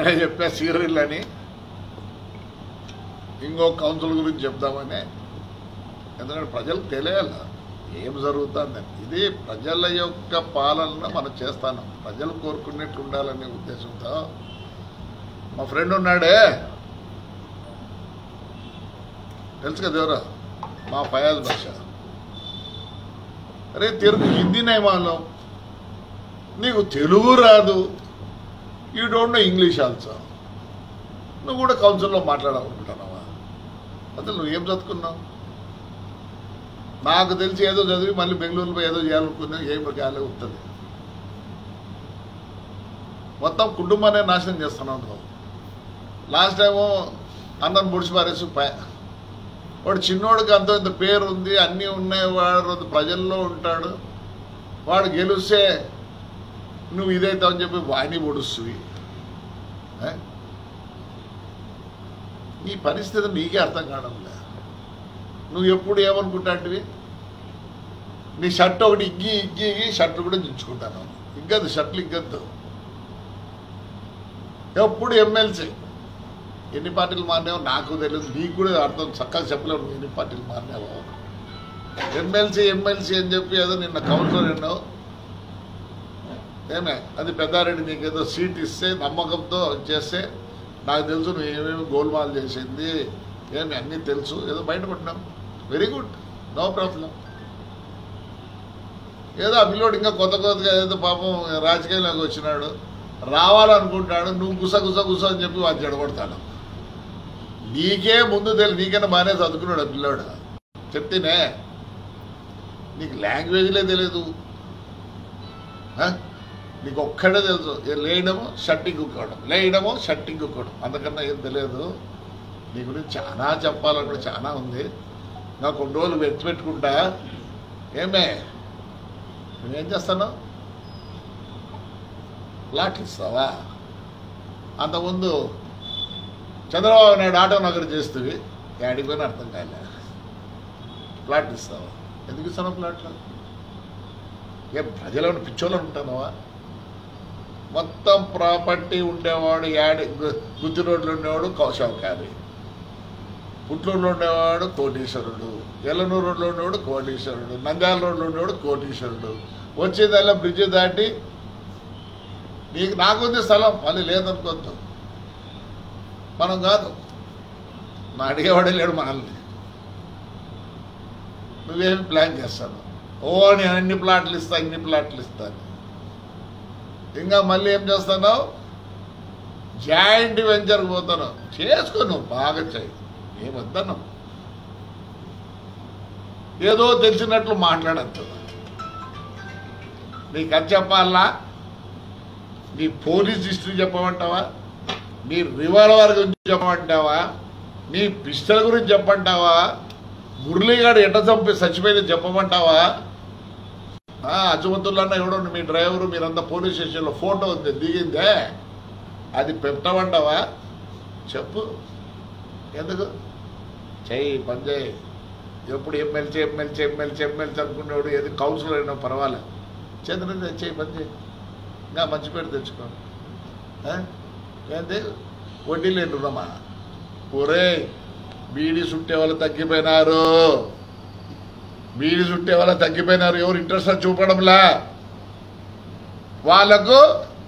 ఇప్పుడే చెప్పా సీరియల్ అని ఇంకో కౌన్సిల్ గురించి చెప్దామని ఎందుకంటే ప్రజలకు తెలియాల ఏం జరుగుతుందని ఇది ప్రజల యొక్క పాలన మనం చేస్తాను ప్రజలు కోరుకునేట్లు ఉండాలనే ఉద్దేశంతో మా ఫ్రెండ్ ఉన్నాడే తెలుసు కదా ఎవరు మా ఫయాజ్ బాషా అరే తెలుగు హిందీనే మాలం నీకు తెలుగు రాదు you don't know English also నువ్వు కూడా కౌన్సిల్లో మాట్లాడాలనుకుంటున్నావా అసలు నువ్వు ఏం చదువుకున్నావు నాకు తెలిసి ఏదో చదివి మళ్ళీ బెంగళూరులో ఏదో చేయాలనుకున్నా ఏం చేయాలి ఉంటుంది మొత్తం కుటుంబాన్ని నాశనం చేస్తున్నావు నువ్వు లాస్ట్ టైము అన్నను ముడిచి పారేసి పా- వాడు చిన్నోడికి అంత ఇంత పేరు ఉంది అన్నీ ఉన్నాయి వాడు ప్రజల్లో ఉంటాడు వాడు గెలిస్తే నువ్వు ఇదైతావు అని చెప్పి వాడిని పొడుస్తుంది ఏ? నీ పరిస్థితి నీకే అర్థం కావడం లే నువ్వు ఎప్పుడు ఏమనుకుంటాంటివి నీ షర్ట్ ఒకటి ఇగ్గి ఇగ్గి ఇగ్గి షర్ట్ కూడా దించుకుంటాను ఇగ్గద్దు షర్ట్లు ఇగ్గద్దు ఎప్పుడు ఎమ్మెల్సీ ఎన్ని పార్టీలు మారినావో నాకు తెలియదు నీకు కూడా అర్థం చక్కగా చెప్పలేవు నువ్వు ఎన్ని పార్టీలు మారినావో ఎమ్మెల్సీ ఎమ్మెల్సీ అని చెప్పి ఏదో నిన్న కౌన్సిలర్ ఎన్నో ఏమే అది పెద్దారెడ్డి నీకు ఏదో సీట్ ఇస్తే నమ్మకంతో చేస్తే నాకు తెలుసు నువ్వు ఏమేమి గోల్మాల్ చేసింది ఏమి అన్నీ తెలుసు ఏదో బయటపడినాం వెరీ గుడ్ నో ప్రాబ్లం ఏదో ఆ పిల్లోడు ఇంకా కొత్త కొత్తగా ఏదో పాపం రాజకీయాల్లోకి వచ్చినాడు రావాలనుకుంటాడు నువ్వు గుస గుస గుస అని చెప్పి వాడు చెడగొడతాను నీకే ముందు తెలియదు నీకన్నా బాగానే చదువుకున్నాడు ఆ పిల్లోడు చెప్తేనే నీకు లాంగ్వేజ్లే తెలియదు ఆ? నీకు ఒక్కడే తెలుసు ఏ లేయడము షట్టింగ్ కుక్కోవడం లేయడము షట్టింగ్ కుక్కోవడం అంతకన్నా ఏం తెలియదు నీ గురించి చాలా చెప్పాలని కూడా చాలా ఉంది నాకు కొన్ని రోజులు వెచ్చి పెట్టుకుంటా ఏమే నువ్వేం చేస్తాను ప్లాట్లు ఇస్తావా అంతకుముందు చంద్రబాబు నాయుడు ఆటో నగర్ చేస్తుంది యాడికి పోయినా అర్థం కాలే ప్లాట్ ఇస్తావా ఎందుకు ఇస్తాను ప్లాట్లు ఏ ప్రజలను పిచ్చోళ్ళని ఉంటానవా మొత్తం ప్రాపర్టీ ఉండేవాడు యాడి గు- గుత్తి రోడ్లు ఉండేవాడు కౌశవకారి పుట్లూరులో ఉండేవాడు కోటీశ్వరుడు ఎల్లనూరు రోడ్లో ఉండేవాడు కోటీశ్వరుడు నంద్యాల రోడ్లో ఉండేవాడు కోటీశ్వరుడు వచ్చేదల్లా బ్రిడ్జ్ దాటి నీకు నాకుంది స్థలం మళ్ళీ లేదనుకోవద్దు మనం కాదు మా అడిగేవాడే లేడు మనల్ని నువ్వేమి ప్లాన్ చేస్తాను ఓ నేను అన్ని ప్లాట్లు ఇస్తా ఇన్ని ప్లాట్లు ఇస్తాను ఇంకా మళ్ళీ ఏం చేస్తాను జాయింట్ వెంచర్కి పోతాను చేసుకో నువ్వు బాగా చేయి ఏమొద్దను ఏదో తెలిసినట్లు మాట్లాడద్దు నీకు అది చెప్పాలా నీ పోలీస్ హిస్టరీ చెప్పమంటావా నీ రివాల్వర్ గురించి చెప్పమంటావా నీ పిస్టల్ గురించి చెప్పంటావా మురళీగాడు ఎట్ట చంపి చచ్చిపోయింది చెప్పమంటావా ఆ, అజమతుల్లా అన్న ఎవడో మీ డ్రైవరు మీరంతా పోలీస్ స్టేషన్లో ఫోటో ఉంది దిగిందే అది పెట్టమంటావా చెప్పు ఎందుకు చెయ్యి పని చేయి ఎప్పుడు ఎమ్మెల్సీ ఎమ్మెల్సీ ఎమ్మెల్సీ ఎమ్మెల్సీ అనుకునేవాడు ఏది కౌన్సిలర్ అయినా పర్వాలే చేతులు చేయి పని చేయి ఇంకా మంచి పేరు తెచ్చుకో ఆ? ఏంది వడ్డీ లేని రుణమా ఒరే బీడీ సుట్టే వాళ్ళు తగ్గిపోయినారు బీడీ సుట్టే వాళ్ళు తగ్గిపోయినారు ఎవరు ఇంట్రెస్ట్ చూపడంలా వాళ్ళకు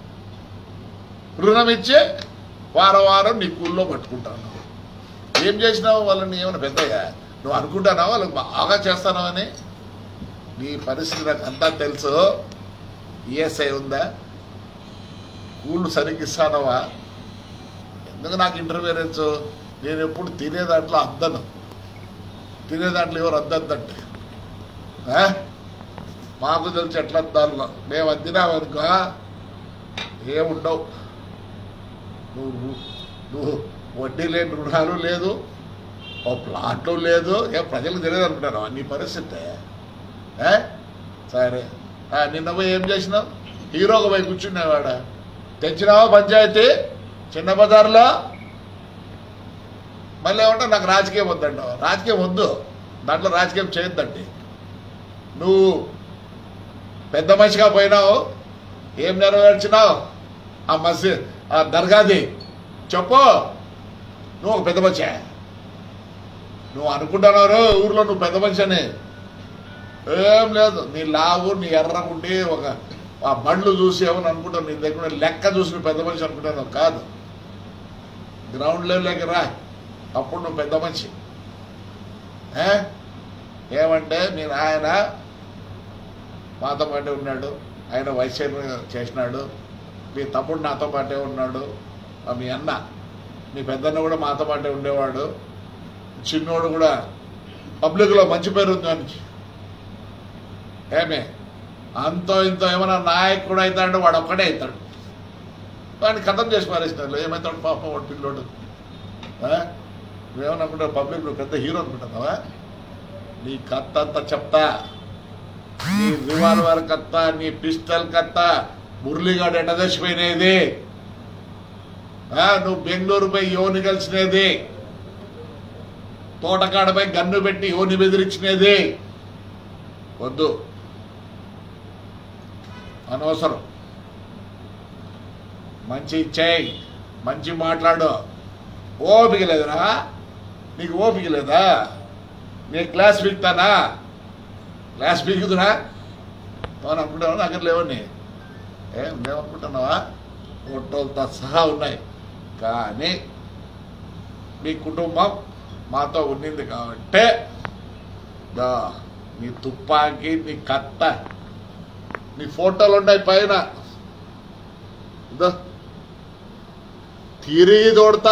రుణం ఇచ్చి వారం వారం నీ కూల్లో పట్టుకుంటాను ఏం చేసినావు వాళ్ళని ఏమైనా పెద్దయ్యా నువ్వు అనుకుంటున్నావా వాళ్ళకి బాగా చేస్తానవని నీ పరిస్థితి నాకు అంతా తెలుసు ఈఎస్ఐ ఉందా కూళ్ళు సరిగ్గా ఇస్తానవా ఎందుకు నాకు ఇంటర్ఫీరెన్స్ నేను ఎప్పుడు తినే దాంట్లో అద్దను తినే దాంట్లో ఎవరు అద్దద్దంటే ఆ? మాకు తెలిసి ఎట్లా అద్దాలు మేము అద్దినామనుకో ఏముండవు నువ్వు నువ్వు వడ్డీ లేని రుణాలు లేదు ఓ ప్లాట్లు లేదు ఏ ప్రజలకు తెలియదు అనుకుంటాను నీ పరిస్థితి ఏ? సరే ఆ, నిన్న పోయి ఏం చేసినావు హీరోగా పోయి కూర్చునేవాడ తెచ్చినావా పంచాయతీ చిన్న బజార్లో మళ్ళీ ఏమంటా నాకు రాజకీయం వద్దంటావు రాజకీయం వద్దు దాంట్లో రాజకీయం చేయొద్దండి నువ్వు పెద్ద మనిషిగా పోయినావు ఏం నెరవేర్చినావు ఆ మసీ ఆ దర్గాది చెప్పు నువ్వు ఒక పెద్ద మనిషి నువ్వు అనుకుంటున్నావు ఊర్లో నువ్వు పెద్ద మనిషి అని ఏం లేదు నీ లావు నీ ఎర్రగుండి ఒక ఆ బండ్లు చూసి ఏమని అనుకుంటావు నీ దగ్గర లెక్క చూసి నువ్వు పెద్ద మనిషి అనుకుంటాను కాదు గ్రౌండ్ లెవెల్లోకి రా అప్పుడు నువ్వు పెద్ద మనిషి ఏ? ఏమంటే మీ నాయన మాతో పాటే ఉన్నాడు ఆయన వైస్ చైర్మన్ చేసినాడు మీ తమ్ముడు నాతో పాటే ఉన్నాడు ఆ మీ అన్న మీ పెద్దన్న కూడా మాతో పాటే ఉండేవాడు చిన్నోడు కూడా పబ్లిక్లో మంచి పేరు ఉంది వానికి ఏమే అంతో ఇంతో ఏమైనా నాయకుడు అవుతాడు వాడు ఒక్కడే అవుతాడు వాడిని ఖతం చేసి పారేసినారు ఏమవుతాడు పాపం వాడు పిల్లోడు ఆ? నువ్వేమనుకుంటావు పబ్లిక్ నువ్వు పెద్ద హీరో అనుకుంటున్నావా నీ కత్త అంతా చెప్తా నీ రివాల్వర్ కత్త నీ పిస్టల్ కత్త మురళీగాడు ఎట చచ్చిపోయినది ఆ, నువ్వు బెంగళూరు పోయి యోని కలిసినది తోటకాడపై గన్ను పెట్టి యోని బెదిరించినది వద్దు అనవసరం మంచి ఇచ్చేయి మంచి మాట్లాడు ఓపిక లేదురా నీకు ఓపిక లేదా నీ క్లాస్ పీకుతానా క్లాస్ పీకుతున్నా తను అనుకుంటావా దగ్గర లేవని ఏం లేవనుకుంటున్నావా ఫోటోలతో సహా ఉన్నాయి కానీ మీ కుటుంబం మాతో ఉండింది కాబట్టి దా నీ తుపాకీ నీ కత్త నీ ఫోటోలు ఉన్నాయి పైన ఇదో తిరిగి దోడతా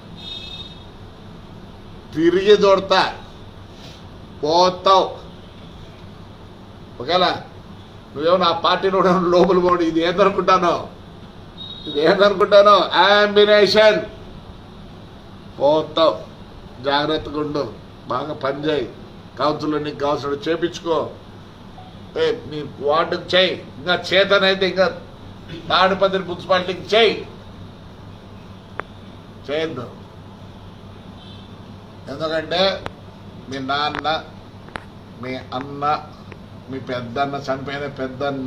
తిరిగి దోడతా పోతావు ఒకవేళ నువ్వేమో నా పార్టీలో ఉన్న లోపల పోడు ఇది ఏందనుకుంటాను ఇది ఏందనుకుంటాను ఆంబినేషన్ పోతావు జాగ్రత్తగా ఉండు బాగా పనిచేయి కౌన్సిల్లో నీకు కావాల్సిన చేపించుకో ఏ, నీ వార్డుకి చేయి ఇంకా చేతనైతే ఇంకా తాడిపత్రి మున్సిపాలిటీకి చేయి చేయొద్దు ఎందుకంటే మీ నాన్న మీ అన్న మీ పెద్దన్న చనిపోయిన పెద్దన్న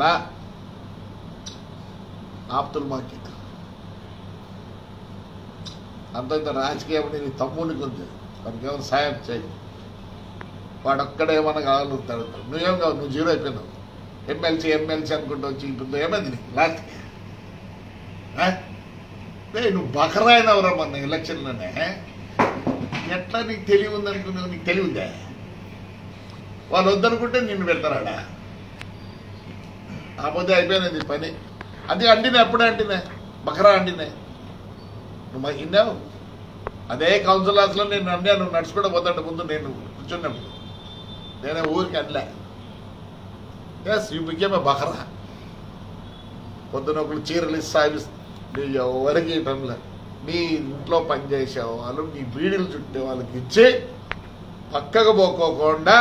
ఆప్తులు మాకి అంత ఇంత రాజకీయం నీ తమ్మునికి ఉంది వానికి ఏమైనా సాయం చేయి వాడు ఒక్కడేమన్నా కావాలంటాడు నువ్వేం కావు నువ్వు జీరో అయిపోయినావు ఎమ్మెల్సీ ఎమ్మెల్సీ అనుకుంటూ వచ్చి ఇప్పుడు ఏమైంది నీకు లాస్ట్కి ఆ? ఏయ్, నువ్వు బకరాయినవరా మొన్న ఎలక్షన్లోనే ఎట్లా నీకు తెలివి ఉందనుకున్నావు నీకు తెలివి ఉందా వాళ్ళు వద్దనుకుంటే నిన్ను పెడతారాడా ఆ పొద్దు అయిపోయినది ఈ పని అది అండినే అప్పుడే అండినే బకరా అండినే నువ్వు మరి విన్నావు అదే కౌన్సిల్ హాస్లో నేను అన్నా నువ్వు నడుచుకుంటూ పోతాడు ముందు నేను కూర్చున్నప్పుడు నేనే ఊరికి అనలే ఎస్ యూ బికేమ్ బకరా పొద్దున ఒకళ్ళు చీరలు ఇస్తా నువ్వు ఎవరికి ఇవ్వడంలే మీ ఇంట్లో పనిచేసే వాళ్ళు మీ బీడీలు చుట్టే వాళ్ళకి ఇచ్చి పక్కకు పోకోకుండా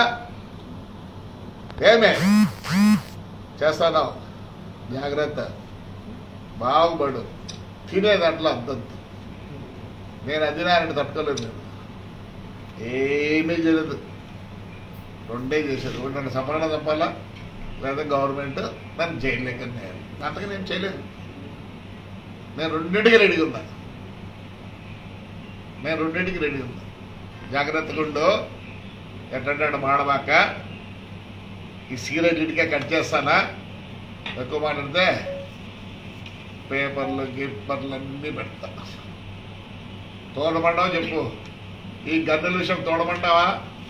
ఏమే చేస్తాను జాగ్రత్త బాగుపడు తినే దాంట్లో అంతంత నేను అధినారాయణ తట్టుకోలేదు నేను ఏమీ చేయలేదు రెండే చేసేది ఒకటి నన్ను సంపరణ తప్పాలా లేదా గవర్నమెంట్ నన్ను చేయలేక నేను అంతగా నేను చేయలేదు నేను రెండింటికి రెడీగా ఉన్నా నేను రెండింటికి రెడీగా ఉన్నా జాగ్రత్తగా ఉండు ఎట్టంటే మాడబాక ఈ సీరియల్ ఇటుకే కట్ చేస్తానా ఎక్కువ మాట్లాడితే పేపర్లు గిప్పర్లు అన్నీ పెడతా తోడమంటావా చెప్పు ఈ గన్నుల విషయం తోడమంటావా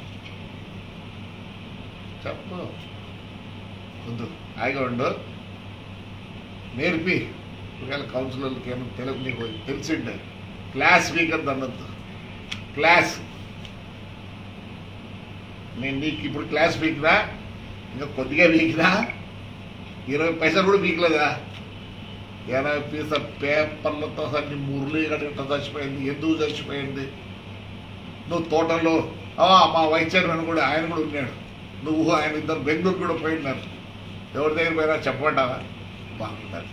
చెప్పు వద్దు హాయిగా ఉండు నేర్పి ఒకవేళ కౌన్సిలర్లకి ఏమో తెలుగు నీకు తెలిసిండే క్లాస్ వీక్ అని అనొద్దు క్లాస్ నేను నీకు ఇప్పుడు క్లాస్ వీక్నా ఇంకా కొద్దిగా వీక్నా ఇరవై పైసలు కూడా వీక్లేదా ఎనభై పీస పేపర్లతో సహా నీ మురళి గట్ట చచ్చిపోయింది ఎందుకు చచ్చిపోయింది నువ్వు తోటలో ఆ, మా వైస్ చైర్మన్ కూడా ఆయన కూడా ఉన్నాడు నువ్వు ఆయన ఇద్దరు బెంగళూరు కూడా పోయినారు ఎవరి దగ్గర పోయినా చెప్పమంటావా బాగుంటుంది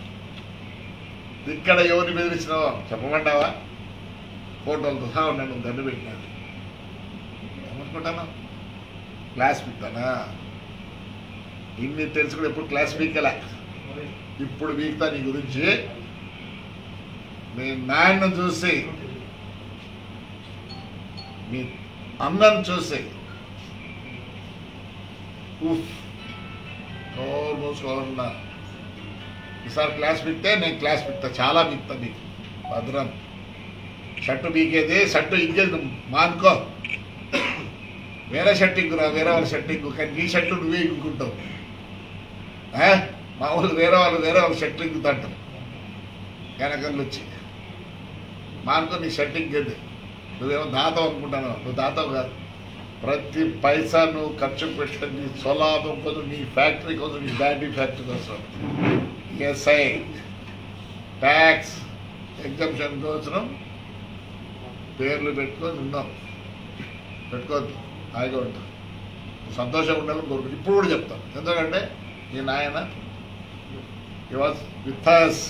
ఇక్కడ ఎవరిని బెదిరించినావో చెప్పమంటావా ఫోటోలతో సహా ఉన్నాను గన్ను పెట్టినాడు ఏమనుకుంటాను క్లాస్ పీక్తానా ఇన్ని తెలుసు కూడా ఎప్పుడు క్లాస్ పీకలే ఇప్పుడు వీక్తా నీ గురించి మీ నాయన చూసి మీ అన్నను చూసి ఉఫ్ నోరు మూసుకోవాలన్నా ఈసారి క్లాస్ పిక్తే నేను క్లాస్ పిక్తా చాలా పిక్తా మీకు భద్రం షర్టు బీకేది షర్టు ఇంకేది మానుకో వేరే షర్ట్ ఇంకురా వేరే వాళ్ళ షర్ట్ ఇంకు కానీ నీ షర్టు నువ్వే ఇంకుంటావు ఆ? మా వాళ్ళు వేరే వాళ్ళు వేరే వాళ్ళ షర్ట్లు ఇంకుతాంటారు వెనకళ్ళు వచ్చి మానుకో నీ షర్ట్ ఇంకేది నువ్వేమో దాతావు అనుకుంటాను నువ్వు దాతావు కాదు ప్రతి పైసా నువ్వు ఖర్చు పెట్ట నీ సొలాభం కోసం నీ ఫ్యాక్టరీ కోసం నీ బ్యాటరీ ఫ్యాక్టరీ కోసం ఎస్ఐ ట్యాక్స్ ఎగ్జామ్షన్ కోసం పేర్లు పెట్టుకొని ఉన్నాం పెట్టుకోవద్దు హాయిగా ఉంటాం సంతోషంగా ఉండాలని కోరుకుంటు ఇప్పుడు కూడా చెప్తాను ఎందుకంటే ఈ నాయన ఈ వాజ్ విత్ అస్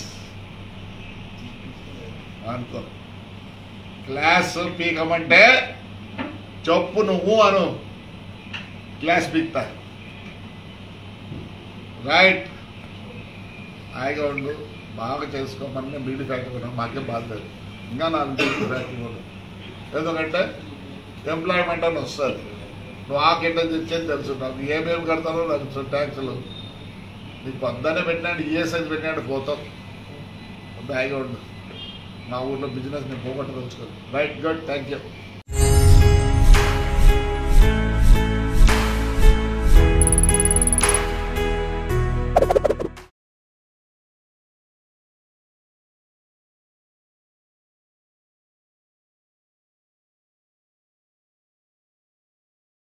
అనుకో క్లాస్ పీకమంటే చెప్పు నువ్వు అను క్లాస్ పీక్తా రైట్ హాయిగా ఉండు బాగా చేసుకోమని బీడీ ఫ్యాక్టరీ ఉన్నాం మాకేం బాధ లేదు ఇంకా నాలుగు బీడీ ఫ్యాక్టరీ కూడా ఎందుకంటే ఎంప్లాయ్మెంట్ అని వస్తుంది నువ్వు ఆ కింద తెచ్చేది తెలుసు నాకు ఏమేమి కడతానో నాకు ట్యాక్సులు నీకు పొద్దున్నే పెట్టినాడు ఈఎస్ఐ పెట్టినాడు పోతాం హాయిగా ఉండు మా ఊర్లో బిజినెస్ నేను పోగొట్టు తెలుసుకోండి రైట్ గుడ్ థ్యాంక్ యూ